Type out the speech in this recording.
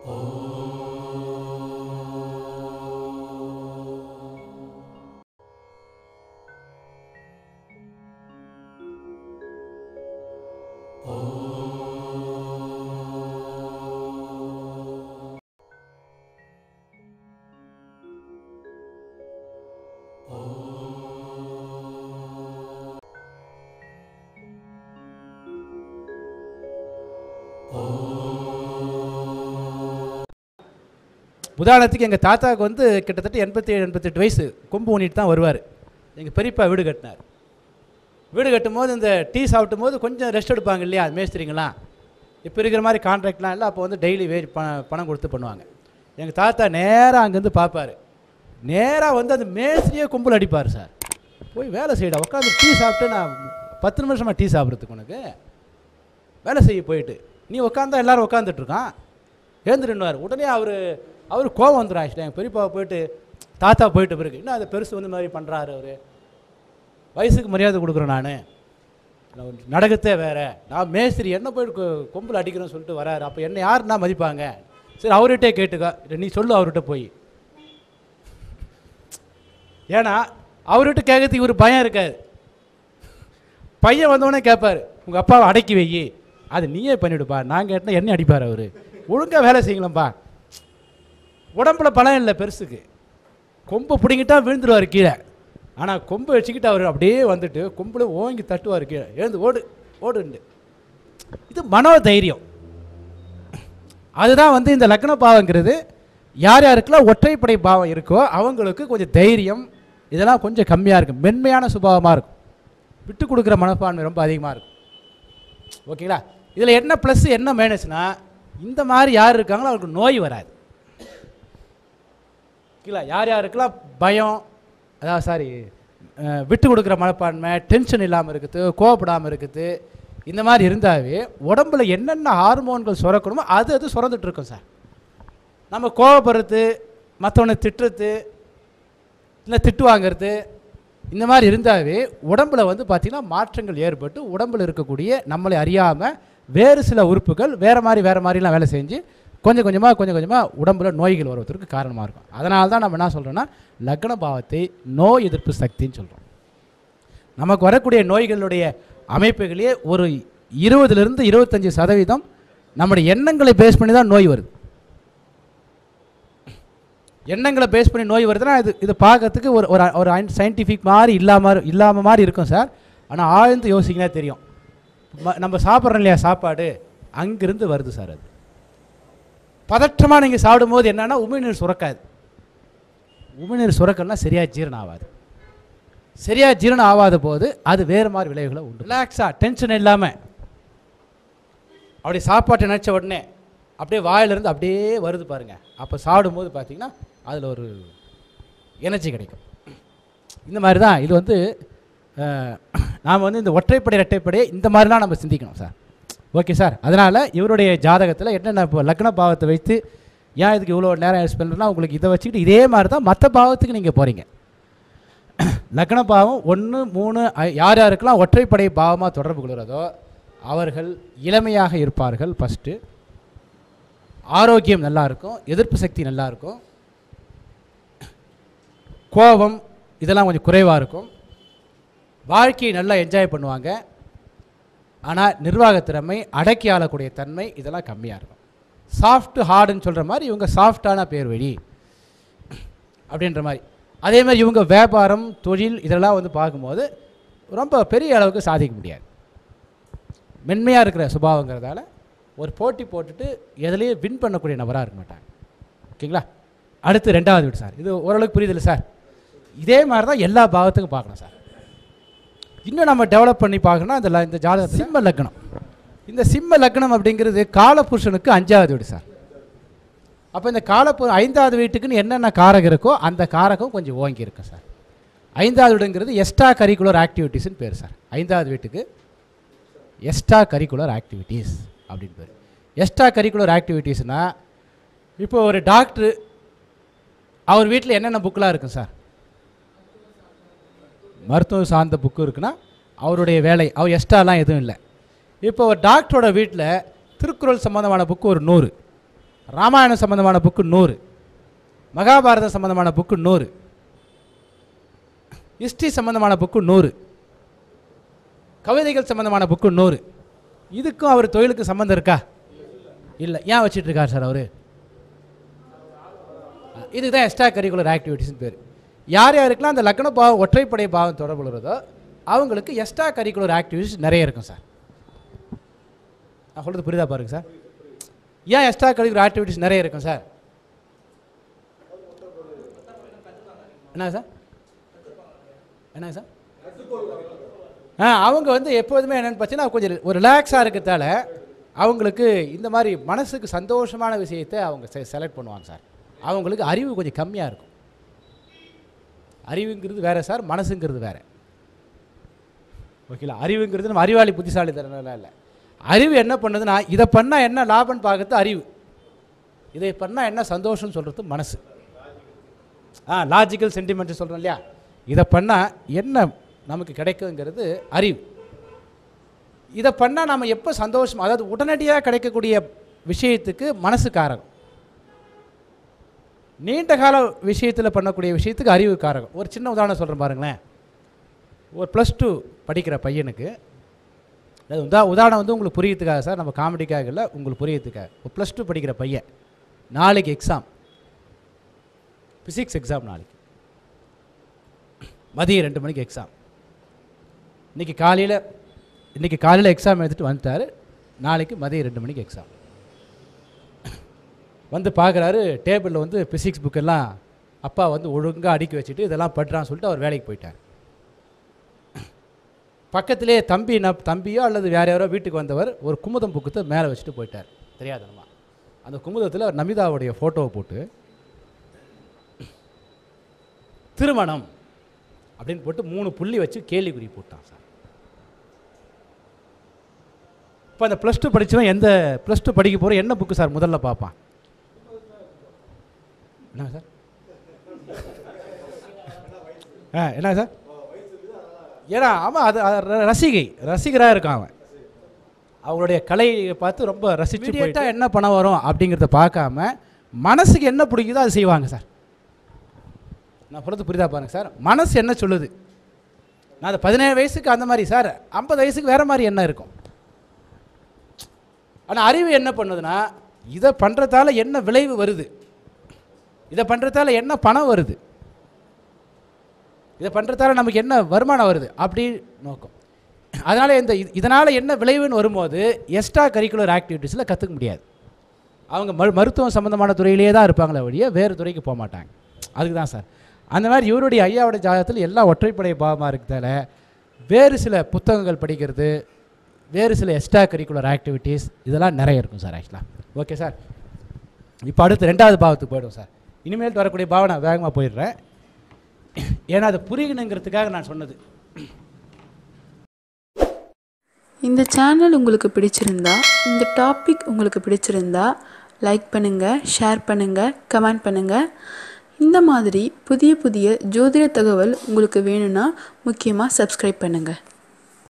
உதாரணத்துக்கு எங்கள் தாத்தாவுக்கு வந்து கிட்டத்தட்ட எண்பத்தி ஏழு எண்பத்தெட்டு வயசு கொம்பு ஊனிட்டு தான் வருவார் எங்கள் பெரியப்பா வீடு கட்டினார் வீடு கட்டும் போது இந்த டீ சாப்பிட்டும் போது கொஞ்சம் ரெஸ்ட் எடுப்பாங்க இல்லையா மேஸ்திரிங்களாம் இப்போ இருக்கிற மாதிரி கான்ட்ராக்ட்லாம் இல்லை அப்போ வந்து டெய்லி வே ப பணம் கொடுத்து பண்ணுவாங்க எங்கள் தாத்தா நேராக அங்கேருந்து பார்ப்பார் நேராக வந்து அந்த மேஸ்திரியே கும்பல் அடிப்பார் சார் போய் வேலை செய்யடா உட்காந்து டீ சாப்பிட்டு நான் பத்து நிமிஷமாக டீ சாப்பிட்றதுக்கு உனக்கு வேலை செய்ய போயிட்டு நீ உட்காந்தா எல்லாரும் உட்காந்துட்டு இருக்கான் எழுந்துருன்னுவார் உடனே அவர் அவர் கோவம் வந்துடும் ஆக்சுவலி எங்கள் பெரியப்பா போயிட்டு தாத்தா போயிட்டு பிறகு இன்னும் அந்த பெருசு வந்து மாதிரி பண்ணுறாரு அவர் வயசுக்கு மரியாதை கொடுக்குறேன் நான் நடக்கத்தே வேற நான் மேஸ்திரி என்ன போயிட்டு கொ- கொம்பில் அடிக்கிறேன்னு சொல்லிட்டு வராரு அப்போ என்ன யாருன்னா மதிப்பாங்க சரி அவர்கிட்டே கேட்டுக்கோ இல்லை நீ சொல்லு அவர்கிட்ட போய் ஏன்னா அவர்கிட்ட கேட்கறதுக்கு இவர் பயம் இருக்காது பையன் வந்தவொடனே கேட்பாரு உங்கள் அப்பாவை அடக்கி வை அது நீயே பண்ணிவிடுப்பா நான் கேட்டால் என்ன அடிப்பார் அவர் ஒழுங்காக வேலை செய்யலாம்ப்பா உடம்புல பலம் இல்லை பெருசுக்கு கொம்பை பிடிங்கிட்டா விழுந்துருவார் கீழே ஆனால் கொம்பை வச்சுக்கிட்டு அவர் அப்படியே வந்துட்டு கொம்பில் ஓங்கி தட்டுவார் கீழே எழுந்து ஓடு ஓடுண்டு இது மனோ தைரியம் அதுதான் வந்து இந்த லக்ன பாவங்கிறது யார் யாருக்கெல்லாம் ஒற்றைப்படை பாவம் இருக்கோ அவங்களுக்கு கொஞ்சம் தைரியம் இதெல்லாம் கொஞ்சம் கம்மியாக இருக்கும் மென்மையான சுபாவமாக இருக்கும் விட்டு கொடுக்குற மனப்பான்மை ரொம்ப அதிகமாக இருக்கும் ஓகேங்களா இதில் என்ன ப்ளஸ் என்ன மைனஸ்னா இந்த மாதிரி யார் இருக்காங்களோ அவங்களுக்கு நோய் வராது ஓகேங்களா யார் யாருக்கெல்லாம் பயம் அதாவது சாரி விட்டு கொடுக்குற மனப்பான்மை டென்ஷன் இல்லாமல் இருக்குது கோவப்படாமல் இருக்குது இந்த மாதிரி இருந்தாவே உடம்புல என்னென்ன ஹார்மோன்கள் சுரக்கணுமோ அது அது சுரந்துட்டு இருக்கும் சார் நம்ம கோவப்படுறது மற்றவனை திட்டுறது இல்லை திட்டு வாங்குறது இந்த மாதிரி இருந்தாவே உடம்புல வந்து பார்த்திங்கன்னா மாற்றங்கள் ஏற்பட்டு உடம்புல இருக்கக்கூடிய நம்மளை அறியாமல் வேறு சில உறுப்புகள் வேறு மாதிரி வேறு மாதிரிலாம் வேலை செஞ்சு கொஞ்சம் கொஞ்சமாக கொஞ்சம் கொஞ்சமாக உடம்புல நோய்கள் வருவதற்கு காரணமாக இருக்கும் அதனால தான் நம்ம என்ன சொல்கிறோன்னா லக்ன பாவத்தை நோய் எதிர்ப்பு சக்தின்னு சொல்கிறோம் நமக்கு வரக்கூடிய நோய்களுடைய அமைப்புகளே ஒரு இருபதுலேருந்து இருபத்தஞ்சி சதவீதம் நம்முடைய எண்ணங்களை பேஸ் பண்ணி தான் நோய் வருது எண்ணங்களை பேஸ் பண்ணி நோய் வருதுன்னா இது இது பார்க்கறதுக்கு ஒரு ஒரு ஒரு சயின்டிஃபிக் மாதிரி இல்லாமல் இல்லாமல் மாதிரி இருக்கும் சார் ஆனால் ஆழ்ந்து யோசிக்கினா தெரியும் ம- நம்ம சாப்பிட்றோம் இல்லையா சாப்பாடு அங்கிருந்து வருது சார் அது பதற்றமாக நீங்கள் சாப்பிடும்போது என்னன்னா உமிழ்நீர் சுரக்காது உமிழ்நீர் சுரக்கல்னா சரியாக ஜீரணம் ஆகாது சரியாக ஜீரணம் ஆகாத போது அது வேறு மாதிரி விளைவுகளை உண்டு ரிலாக்ஸாக டென்ஷன் இல்லாமல் அப்படி சாப்பாட்டை நினச்ச உடனே அப்படியே வாயிலிருந்து அப்படியே வருது பாருங்க அப்போ சாப்பிடும்போது பார்த்தீங்கன்னா அதில் ஒரு எனர்ஜி கிடைக்கும் இந்த மாதிரி தான் இது வந்து நாம் வந்து இந்த ஒற்றைப்படை இரட்டைப்படை இந்த மாதிரிலாம் நம்ம சிந்திக்கணும் சார் ஓகே சார் அதனால் இவருடைய ஜாதகத்தில் என்னென்ன இப்போ லக்ன பாவத்தை வைத்து ஏன் இதுக்கு இவ்வளோ நேரம் ஸ்பெண்ட் பண்ணால் உங்களுக்கு இதை வச்சுக்கிட்டு இதே மாதிரி தான் மற்ற பாவத்துக்கு நீங்கள் போகிறீங்க லக்ன பாவம் ஒன்று மூணு ஐ- யார் யாருக்கெல்லாம் ஒற்றைப்படை பாவமாக தொடர்பு கொள்கிறதோ அவர்கள் இளமையாக இருப்பார்கள் ஃபஸ்ட்டு ஆரோக்கியம் நல்லா இருக்கும் எதிர்ப்பு சக்தி நல்லா இருக்கும் கோபம் இதெல்லாம் கொஞ்சம் குறைவாக இருக்கும் வாழ்க்கையை நல்லா என்ஜாய் பண்ணுவாங்க ஆனால் நிர்வாகத் திறமை அடக்கி ஆளக்கூடிய தன்மை இதெல்லாம் கம்மியாக இருக்கும் சாஃப்ட் ஹார்டுன்னு சொல்கிற மாதிரி இவங்க சாஃப்டான பேர் வழி அப்படின்ற மாதிரி அதே மாதிரி இவங்க வியாபாரம் தொழில் இதெல்லாம் வந்து பார்க்கும்போது ரொம்ப பெரிய அளவுக்கு சாதிக்க முடியாது மென்மையாக இருக்கிற சுபாவங்கிறதால ஒரு போட்டி போட்டுட்டு எதுலேயும் வின் பண்ணக்கூடிய நபராக இருக்க மாட்டாங்க ஓகேங்களா அடுத்து ரெண்டாவது வீடு சார் இது ஓரளவுக்கு புரியுதில்ல சார் இதே மாதிரி தான் எல்லா பாவத்துக்கும் பார்க்கணும் சார் இன்னும் நம்ம டெவலப் பண்ணி பார்க்கணும் இந்த ல- இந்த ஜாதக சிம்ம லக்னம் இந்த சிம்ம லக்னம் அப்படிங்கிறது காலபுருஷனுக்கு அஞ்சாவது வீடு சார் அப்போ இந்த காலப்பு ஐந்தாவது வீட்டுக்குன்னு என்னென்ன காரகம் இருக்கோ அந்த காரகம் கொஞ்சம் ஓங்கி இருக்கும் சார் ஐந்தாவது வீடுங்கிறது எக்ஸ்ட்ரா கரிக்குலர் ஆக்டிவிட்டீஸ்னு பேர் சார் ஐந்தாவது வீட்டுக்கு எக்ஸ்ட்ரா கரிக்குலர் ஆக்டிவிட்டீஸ் அப்படின்னு பேர் எக்ஸ்ட்ரா கரிக்குலர் ஆக்டிவிட்டீஸ்னால் இப்போ ஒரு டாக்டரு அவர் வீட்டில் என்னென்ன புக்கெலாம் இருக்கும் சார் மருத்துவம் சார்ந்த புக்கு இருக்குன்னா அவருடைய வேலை அவர் எக்ஸ்ட்ராலாம் எதுவும் இல்லை இப்போ ஒரு டாக்டரோட வீட்டில் திருக்குறள் சம்மந்தமான புக்கு ஒரு நூறு ராமாயணம் சம்மந்தமான புக்கு நூறு மகாபாரதம் சம்மந்தமான புக்கு நூறு ஹிஸ்ட்ரி சம்மந்தமான புக்கு நூறு கவிதைகள் சம்மந்தமான புக்கு நூறு இதுக்கும் அவர் தொழிலுக்கு சம்மந்தம் இருக்கா இல்லை ஏன் வச்சிட்டு இருக்கார் சார் அவர் இதுதான் எக்ஸ்ட்ரா கரிக்குலர் ஆக்டிவிட்டிஸ்னு பேர் யார் யாருக்கெல்லாம் அந்த லக்ன பாவம் ஒற்றைப்படை பாவம் தொடர்புள்ளதோ அவங்களுக்கு எக்ஸ்ட்ரா கரிக்குலர் ஆக்டிவிட்டிஸ் நிறைய இருக்கும் சார் நான் சொல்கிறது புரியுதா பாருங்க சார் ஏன் எக்ஸ்ட்ரா கரிக்குலர் ஆக்டிவிட்டிஸ் நிறைய இருக்கும் சார் என்ன சார் என்ன சார் ஆ அவங்க வந்து எப்போதுமே என்னென்னு பார்த்தீங்கன்னா கொஞ்சம் ஒரு ரிலாக்ஸாக இருக்கிறதால அவங்களுக்கு இந்த மாதிரி மனசுக்கு சந்தோஷமான விஷயத்தை அவங்க செலக்ட் பண்ணுவாங்க சார் அவங்களுக்கு அறிவு கொஞ்சம் கம்மியாக இருக்கும் அறிவுங்கிறது வேறு சார் மனசுங்கிறது வேறு ஓகேங்களா அறிவுங்கிறது நம்ம அறிவாளி புத்திசாலி தரலாம் இல்லை அறிவு என்ன பண்ணுதுன்னா இதை பண்ணால் என்ன லாபம்னு பார்க்கறது அறிவு இதை பண்ணால் என்ன சந்தோஷம்னு சொல்கிறது மனசு ஆ லாஜிக்கல் சென்டிமெண்ட் சொல்கிறோம் இல்லையா இதை பண்ணால் என்ன நமக்கு கிடைக்குங்கிறது அறிவு இதை பண்ணால் நம்ம எப்போ சந்தோஷம் அதாவது உடனடியாக கிடைக்கக்கூடிய விஷயத்துக்கு மனசு காரகம் நீண்ட கால விஷயத்தில் பண்ணக்கூடிய விஷயத்துக்கு அறிவு காரகம் ஒரு சின்ன உதாரணம் சொல்கிறேன் பாருங்களேன் ஒரு ப்ளஸ் டூ படிக்கிற பையனுக்கு அது உதா உதாரணம் வந்து உங்களுக்கு புரியறதுக்காக சார் நம்ம காமெடிக்காக இல்லை உங்களுக்கு புரியறதுக்காக ஒரு ப்ளஸ் டூ படிக்கிற பையன் நாளைக்கு எக்ஸாம் ஃபிசிக்ஸ் எக்ஸாம் நாளைக்கு மதியம் ரெண்டு மணிக்கு எக்ஸாம் இன்றைக்கி காலையில் இன்றைக்கி காலையில் எக்ஸாம் எழுதிட்டு வந்துட்டார் நாளைக்கு மதியம் ரெண்டு மணிக்கு எக்ஸாம் வந்து பார்க்குறாரு டேபிளில் வந்து ஃபிசிக்ஸ் புக்கெல்லாம் அப்பா வந்து ஒழுங்காக அடுக்கி வச்சுட்டு இதெல்லாம் படுறான்னு சொல்லிட்டு அவர் வேலைக்கு போயிட்டார் பக்கத்திலே தம்பி என்ன தம்பியோ அல்லது வேற யாரோ வீட்டுக்கு வந்தவர் ஒரு குமுதம் புக்கத்தை மேலே வச்சுட்டு போயிட்டார் தெரியாதனமா அந்த குமுதத்தில் அவர் நமிதாவுடைய ஃபோட்டோவை போட்டு திருமணம் அப்படின்னு போட்டு மூணு புள்ளி வச்சு கேள்விக்குறி போட்டான் சார் இப்போ அந்த ப்ளஸ் டூ படித்தவன் எந்த ப்ளஸ் டூ படிக்க போகிற என்ன புக்கு சார் முதல்ல பார்ப்பான் என்ன சார் ஆ என்ன சார் ஏன்னா அவன் அது அது ர- ரசிகை ரசிகராக இருக்கான் அவன் அவங்களுடைய கலையை பார்த்து ரொம்ப ரசிச்சு போயிட்டா என்ன பணம் வரும் அப்படிங்கிறத பார்க்காம மனசுக்கு என்ன பிடிக்குதோ அது செய்வாங்க சார் நான் சொல்கிறது புரியுதா பாருங்க சார் மனசு என்ன சொல்லுது நான் அது பதினேழு வயசுக்கு அந்த மாதிரி சார் ஐம்பது வயசுக்கு வேறு மாதிரி என்ன இருக்கும் ஆனால் அறிவு என்ன பண்ணுதுன்னா இதை பண்ணுறதால என்ன விளைவு வருது இதை பண்ணுறதால என்ன பணம் வருது இதை பண்ணுறதால நமக்கு என்ன வருமானம் வருது அப்படி நோக்கம் அதனால் இந்த இதனால் என்ன விளைவுன்னு வரும்போது எக்ஸ்ட்ரா கரிக்குலர் ஆக்டிவிட்டீஸில் கற்றுக்க முடியாது அவங்க மரு மருத்துவம் சம்மந்தமான துறையிலேயே தான் இருப்பாங்களே வழிய வேறு துறைக்கு போக மாட்டாங்க அதுக்கு தான் சார் அந்த மாதிரி இவருடைய ஐயாவுடைய ஜாதகத்தில் எல்லாம் ஒற்றைப்படை பாவமாக இருக்கிறதால வேறு சில புத்தகங்கள் படிக்கிறது வேறு சில எக்ஸ்ட்ரா கரிக்குலர் ஆக்டிவிட்டீஸ் இதெல்லாம் நிறைய இருக்கும் சார் ஆக்சுவலாக ஓகே சார் இப்போ அடுத்து ரெண்டாவது பாவத்துக்கு போயிடும் சார் இனிமேல் வரக்கூடிய பாவம் நான் வேகமாக போயிடுறேன் ஏன்னா அது புரியணுங்கிறதுக்காக நான் சொன்னது இந்த சேனல் உங்களுக்கு பிடிச்சிருந்தா இந்த டாபிக் உங்களுக்கு பிடிச்சிருந்தா லைக் பண்ணுங்கள் ஷேர் பண்ணுங்கள் கமெண்ட் பண்ணுங்கள் இந்த மாதிரி புதிய புதிய ஜோதிட தகவல் உங்களுக்கு வேணும்னா முக்கியமாக சப்ஸ்கிரைப் பண்ணுங்கள்